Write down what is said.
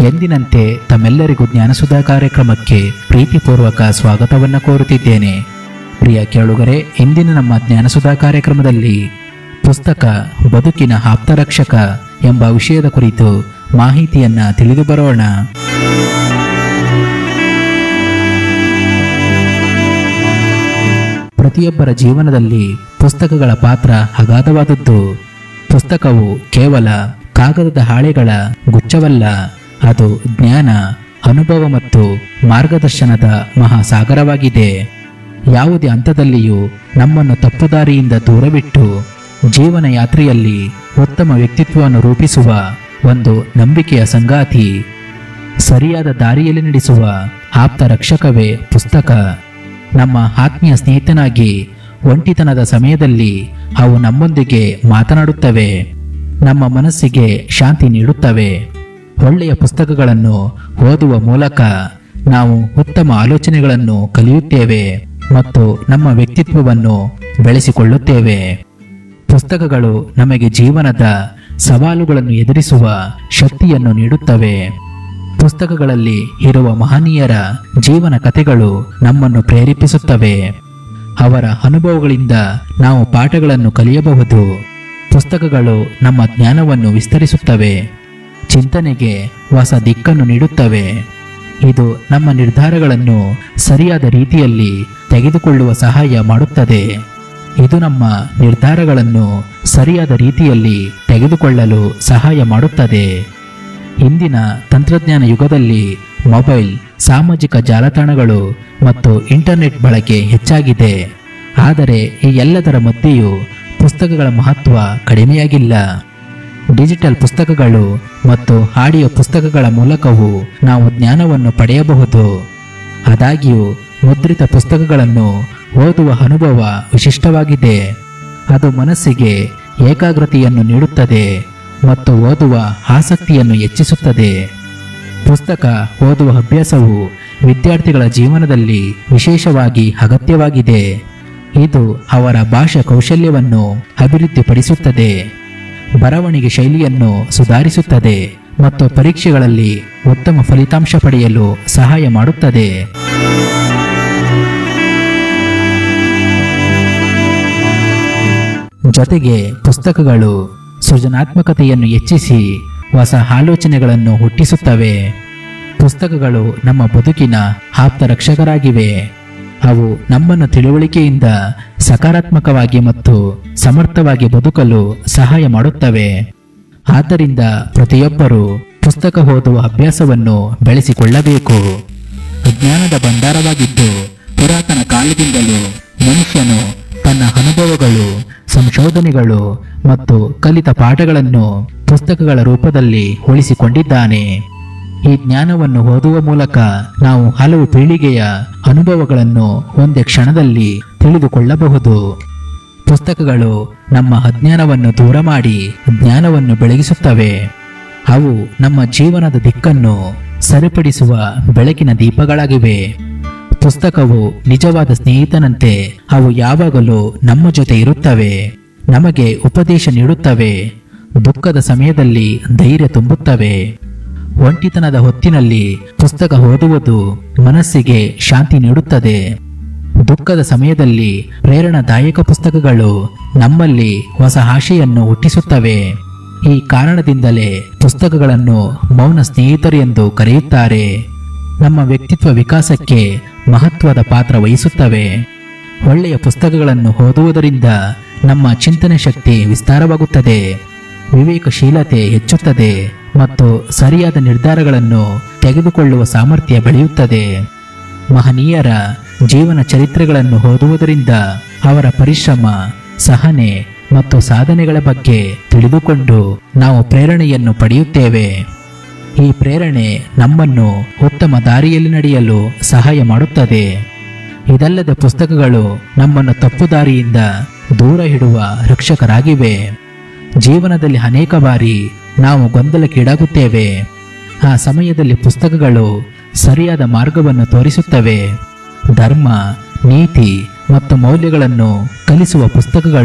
ಎಂದಿನಂತೆ ತಮ್ಮೆಲ್ಲರಿಗೂ ಜ್ಞಾನಸುಧಾ ಕಾರ್ಯಕ್ರಮಕ್ಕೆ ಪ್ರೀತಿಪೂರ್ವಕ ಸ್ವಾಗತವನ್ನು ಕೋರುತ್ತಿದ್ದೇನೆ ಪ್ರಿಯ ಕೇಳುಗರೆ ಇಂದಿನ ನಮ್ಮ ಜ್ಞಾನಸುಧಾ ಕಾರ್ಯಕ್ರಮದಲ್ಲಿ ಪುಸ್ತಕ ಬದುಕಿನ ಆಪ್ತರಕ್ಷಕ ಎಂಬ ವಿಷಯದ ಕುರಿತು ಮಾಹಿತಿಯನ್ನ ತಿಳಿದು ಬರೋಣ ಪ್ರತಿಯೊಬ್ಬರ ಜೀವನದಲ್ಲಿ ಪುಸ್ತಕಗಳ ಪಾತ್ರ ಅಗಾಧವಾದದ್ದು ಪುಸ್ತಕವು ಕೇವಲ ಕಾಗದದ ಹಾಳೆಗಳ ಗುಚ್ಛವಲ್ಲ ಅದು ಜ್ಞಾನ ಅನುಭವ ಮತ್ತು ಮಾರ್ಗದರ್ಶನದ ಮಹಾಸಾಗರವಾಗಿದೆ ಯಾವುದೇ ಹಂತದಲ್ಲಿಯೂ ನಮ್ಮನ್ನು ತಪ್ಪುದಾರಿಯಿಂದ ದೂರವಿಟ್ಟು ಜೀವನ ಯಾತ್ರೆಯಲ್ಲಿ ಉತ್ತಮ ವ್ಯಕ್ತಿತ್ವವನ್ನು ರೂಪಿಸುವ ಒಂದು ನಂಬಿಕೆಯ ಸಂಗಾತಿ ಸರಿಯಾದ ದಾರಿಯಲ್ಲಿ ನಡೆಸುವ ಆಪ್ತ ರಕ್ಷಕವೇ ಪುಸ್ತಕ ನಮ್ಮ ಆತ್ಮೀಯ ಸ್ನೇಹಿತನಾಗಿ ಒಂಟಿತನದ ಸಮಯದಲ್ಲಿ ಅವು ನಮ್ಮೊಂದಿಗೆ ಮಾತನಾಡುತ್ತವೆ ನಮ್ಮ ಮನಸ್ಸಿಗೆ ಶಾಂತಿ ನೀಡುತ್ತವೆ ಒಳ್ಳೆಯ ಪುಸ್ತಕಗಳನ್ನು ಓದುವ ಮೂಲಕ ನಾವು ಉತ್ತಮ ಆಲೋಚನೆಗಳನ್ನು ಕಲಿಯುತ್ತೇವೆ ಮತ್ತು ನಮ್ಮ ವ್ಯಕ್ತಿತ್ವವನ್ನು ಬೆಳೆಸಿಕೊಳ್ಳುತ್ತೇವೆ ಪುಸ್ತಕಗಳು ನಮಗೆ ಜೀವನದ ಸವಾಲುಗಳನ್ನು ಎದುರಿಸುವ ಶಕ್ತಿಯನ್ನು ನೀಡುತ್ತವೆ ಪುಸ್ತಕಗಳಲ್ಲಿ ಇರುವ ಮಹನೀಯರ ಜೀವನ ಕಥೆಗಳು ನಮ್ಮನ್ನು ಪ್ರೇರೇಪಿಸುತ್ತವೆ ಅವರ ಅನುಭವಗಳಿಂದ ನಾವು ಪಾಠಗಳನ್ನು ಕಲಿಯಬಹುದು ಪುಸ್ತಕಗಳು ನಮ್ಮ ಜ್ಞಾನವನ್ನು ವಿಸ್ತರಿಸುತ್ತವೆ ಚಿಂತನೆಗೆ ಹೊಸ ದಿಕ್ಕನ್ನು ನೀಡುತ್ತವೆ ಇದು ನಮ್ಮ ನಿರ್ಧಾರಗಳನ್ನು ಸರಿಯಾದ ರೀತಿಯಲ್ಲಿ ತೆಗೆದುಕೊಳ್ಳುವ ಸಹಾಯ ಮಾಡುತ್ತದೆ ಇದು ನಮ್ಮ ನಿರ್ಧಾರಗಳನ್ನು ಸರಿಯಾದ ರೀತಿಯಲ್ಲಿ ತೆಗೆದುಕೊಳ್ಳಲು ಸಹಾಯ ಮಾಡುತ್ತದೆ ಇಂದಿನ ತಂತ್ರಜ್ಞಾನ ಯುಗದಲ್ಲಿ ಮೊಬೈಲ್ ಸಾಮಾಜಿಕ ಜಾಲತಾಣಗಳು ಮತ್ತು ಇಂಟರ್ನೆಟ್ ಬಳಕೆ ಹೆಚ್ಚಾಗಿದೆ ಆದರೆ ಈ ಎಲ್ಲದರ ಮಧ್ಯೆಯೂ ಪುಸ್ತಕಗಳ ಮಹತ್ವ ಕಡಿಮೆಯಾಗಿಲ್ಲ ಡಿಜಿಟಲ್ ಪುಸ್ತಕಗಳು ಮತ್ತು ಆಡಿಯೋ ಪುಸ್ತಕಗಳ ಮೂಲಕವೂ ನಾವು ಜ್ಞಾನವನ್ನು ಪಡೆಯಬಹುದು ಆದಾಗ್ಯೂ ಮುದ್ರಿತ ಪುಸ್ತಕಗಳನ್ನು ಓದುವ ಅನುಭವ ವಿಶಿಷ್ಟವಾಗಿದೆ ಅದು ಮನಸ್ಸಿಗೆ ಏಕಾಗ್ರತೆಯನ್ನು ನೀಡುತ್ತದೆ ಮತ್ತು ಓದುವ ಆಸಕ್ತಿಯನ್ನು ಹೆಚ್ಚಿಸುತ್ತದೆ ಪುಸ್ತಕ ಓದುವ ಅಭ್ಯಾಸವು ವಿದ್ಯಾರ್ಥಿಗಳ ಜೀವನದಲ್ಲಿ ವಿಶೇಷವಾಗಿ ಅಗತ್ಯವಾಗಿದೆ ಇದು ಅವರ ಭಾಷಾ ಕೌಶಲ್ಯವನ್ನು ಅಭಿವೃದ್ಧಿಪಡಿಸುತ್ತದೆ ಬರವಣಿಗೆ ಶೈಲಿಯನ್ನು ಸುಧಾರಿಸುತ್ತದೆ ಮತ್ತು ಪರೀಕ್ಷೆಗಳಲ್ಲಿ ಉತ್ತಮ ಫಲಿತಾಂಶ ಪಡೆಯಲು ಸಹಾಯ ಮಾಡುತ್ತದೆ ಜೊತೆಗೆ ಪುಸ್ತಕಗಳು ಸೃಜನಾತ್ಮಕತೆಯನ್ನು ಹೆಚ್ಚಿಸಿ ಹೊಸ ಆಲೋಚನೆಗಳನ್ನು ಹುಟ್ಟಿಸುತ್ತವೆ ಪುಸ್ತಕಗಳು ನಮ್ಮ ಬದುಕಿನ ಆಪ್ತ ರಕ್ಷಕರಾಗಿವೆ ಅವು ನಮ್ಮನ್ನು ತಿಳುವಳಿಕೆಯಿಂದ ಸಕಾರಾತ್ಮಕವಾಗಿ ಮತ್ತು ಸಮರ್ಥವಾಗಿ ಬದುಕಲು ಸಹಾಯ ಮಾಡುತ್ತವೆ ಆದ್ದರಿಂದ ಪ್ರತಿಯೊಬ್ಬರೂ ಪುಸ್ತಕ ಓದುವ ಅಭ್ಯಾಸವನ್ನು ಬೆಳೆಸಿಕೊಳ್ಳಬೇಕು ಅಜ್ಞಾನದ ಭಂಡಾರವಾಗಿದ್ದು ಪುರಾತನ ಕಾಲದಿಂದಲೂ ಮನುಷ್ಯನು ತನ್ನ ಅನುಭವಗಳು ಸಂಶೋಧನೆಗಳು ಮತ್ತು ಕಲಿತ ಪಾಠಗಳನ್ನು ಪುಸ್ತಕಗಳ ರೂಪದಲ್ಲಿ ಉಳಿಸಿಕೊಂಡಿದ್ದಾನೆ ಈ ಜ್ಞಾನವನ್ನು ಓದುವ ಮೂಲಕ ನಾವು ಹಲವು ಪೀಳಿಗೆಯ ಅನುಭವಗಳನ್ನು ಒಂದೇ ಕ್ಷಣದಲ್ಲಿ ತಿಳಿದುಕೊಳ್ಳಬಹುದು ಪುಸ್ತಕಗಳು ನಮ್ಮ ಅಜ್ಞಾನವನ್ನು ದೂರ ಮಾಡಿ ಜ್ಞಾನವನ್ನು ಬೆಳಗಿಸುತ್ತವೆ ಅವು ನಮ್ಮ ಜೀವನದ ದಿಕ್ಕನ್ನು ಸರಿಪಡಿಸುವ ಬೆಳಕಿನ ದೀಪಗಳಾಗಿವೆ ಪುಸ್ತಕವು ನಿಜವಾದ ಸ್ನೇಹಿತನಂತೆ ಅವು ಯಾವಾಗಲೂ ನಮ್ಮ ಜೊತೆ ಇರುತ್ತವೆ ನಮಗೆ ಉಪದೇಶ ನೀಡುತ್ತವೆ ದುಃಖದ ಸಮಯದಲ್ಲಿ ಧೈರ್ಯ ತುಂಬುತ್ತವೆ ಒಂಟಿತನದ ಹೊತ್ತಿನಲ್ಲಿ ಪುಸ್ತಕ ಓದುವುದು ಮನಸ್ಸಿಗೆ ಶಾಂತಿ ನೀಡುತ್ತದೆ ದುಃಖದ ಸಮಯದಲ್ಲಿ ಪ್ರೇರಣಾದಾಯಕ ಪುಸ್ತಕಗಳು ನಮ್ಮಲ್ಲಿ ಹೊಸ ಆಶೆಯನ್ನು ಹುಟ್ಟಿಸುತ್ತವೆ ಈ ಕಾರಣದಿಂದಲೇ ಪುಸ್ತಕಗಳನ್ನು ಮೌನ ಸ್ನೇಹಿತರು ಎಂದು ಕರೆಯುತ್ತಾರೆ ನಮ್ಮ ವ್ಯಕ್ತಿತ್ವ ವಿಕಾಸಕ್ಕೆ ಮಹತ್ವದ ಪಾತ್ರ ವಹಿಸುತ್ತವೆ ಒಳ್ಳೆಯ ಪುಸ್ತಕಗಳನ್ನು ಓದುವುದರಿಂದ ನಮ್ಮ ಚಿಂತನೆ ಶಕ್ತಿ ವಿಸ್ತಾರವಾಗುತ್ತದೆ ವಿವೇಕಶೀಲತೆ ಹೆಚ್ಚುತ್ತದೆ ಮತ್ತು ಸರಿಯಾದ ನಿರ್ಧಾರಗಳನ್ನು ತೆಗೆದುಕೊಳ್ಳುವ ಸಾಮರ್ಥ್ಯ ಬೆಳೆಯುತ್ತದೆ ಮಹನೀಯರ ಜೀವನ ಚರಿತ್ರೆಗಳನ್ನು ಓದುವುದರಿಂದ ಅವರ ಪರಿಶ್ರಮ ಸಹನೆ ಮತ್ತು ಸಾಧನೆಗಳ ಬಗ್ಗೆ ತಿಳಿದುಕೊಂಡು ನಾವು ಪ್ರೇರಣೆಯನ್ನು ಪಡೆಯುತ್ತೇವೆ ಈ ಪ್ರೇರಣೆ ನಮ್ಮನ್ನು ಉತ್ತಮ ದಾರಿಯಲ್ಲಿ ನಡೆಯಲು ಸಹಾಯ ಮಾಡುತ್ತದೆ ಇದಲ್ಲದೆ ಪುಸ್ತಕಗಳು ನಮ್ಮನ್ನು ತಪ್ಪು ದಾರಿಯಿಂದ ದೂರ ಇಡುವ ರಕ್ಷಕರಾಗಿವೆ ಜೀವನದಲ್ಲಿ ಅನೇಕ ಬಾರಿ ನಾವು ಗೊಂದಲಕ್ಕೀಡಾಗುತ್ತೇವೆ ಆ ಸಮಯದಲ್ಲಿ ಪುಸ್ತಕಗಳು ಸರಿಯಾದ ಮಾರ್ಗವನ್ನು ತೋರಿಸುತ್ತವೆ ಧರ್ಮ ನೀತಿ ಮತ್ತು ಮೌಲ್ಯಗಳನ್ನು ಕಲಿಸುವ ಪುಸ್ತಕಗಳು